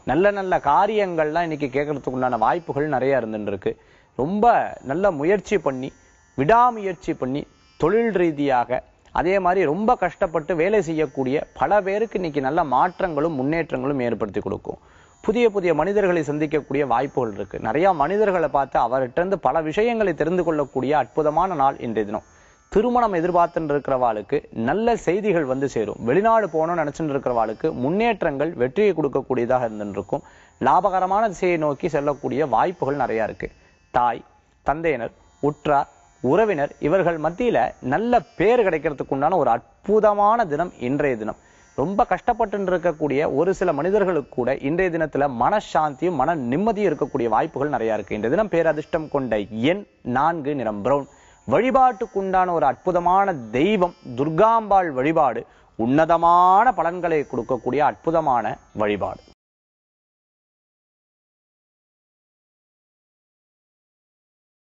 நல்ல நல்ல காரியங்கள்லாம் இன்னைக்கு கேட்கறதுக்கு உண்டான வாய்ப்புகள் நிறைய இருந்துட்டு இருக்கு ரொம்ப நல்ல முயற்சி பண்ணி விடாமுயற்சி பண்ணி தொழில் ரீதியாக அதே மாதிரி ரொம்ப கஷ்டப்பட்டு வேலை செய்யக்கூடிய பல பேருக்கு இன்னைக்கு நல்ல மாற்றங்களும் முன்னேற்றங்களும் ஏற்படுத்தி கொடுக்கும் புதிய புதிய மனிதர்களை சந்திக்கக்கூடிய வாய்ப்புகள் இருக்கு நிறைய மனிதர்களை பார்த்து அவர்கிட்ட இருந்து பல விஷயங்களை தெரிந்து கொள்ளக்கூடிய அற்புதமான நாள் இன்றைய தினம் திருமணம் எதிர்பார்த்துட்டு இருக்கிறவாளுக்கு நல்ல செய்திகள் வந்து சேரும் வெளிநாடு போகணும்னு நினைச்சுட்டு இருக்கிறவாளுக்கு முன்னேற்றங்கள் வெற்றியை கொடுக்கக்கூடியதாக இருந்துட்டு இருக்கும் லாபகரமான திசையை நோக்கி செல்லக்கூடிய வாய்ப்புகள் நிறைய இருக்கு தாய் தந்தையினர் உற்றார் உறவினர் இவர்கள் மத்தியில நல்ல பேர் கிடைக்கிறதுக்கு உண்டான ஒரு அற்புதமான தினம் இன்றைய தினம் ரொம்ப கஷ்டப்பட்டு இருக்கக்கூடிய ஒரு சில மனிதர்களுக்கு கூட இன்றைய தினத்துல மனசாந்தியும் மன நிம்மதியும் இருக்கக்கூடிய வாய்ப்புகள் நிறைய இருக்கு இன்றைய தினம் பேரதிர்ஷ்டம் கொண்ட எண் நான்கு நிறம் பிரவுன் வழிபாட்டுக்குண்டான ஒரு அற்புதமான தெய்வம் துர்காம்பாள் வழிபாடு உன்னதமான பலன்களை கொடுக்கக்கூடிய அற்புதமான வழிபாடு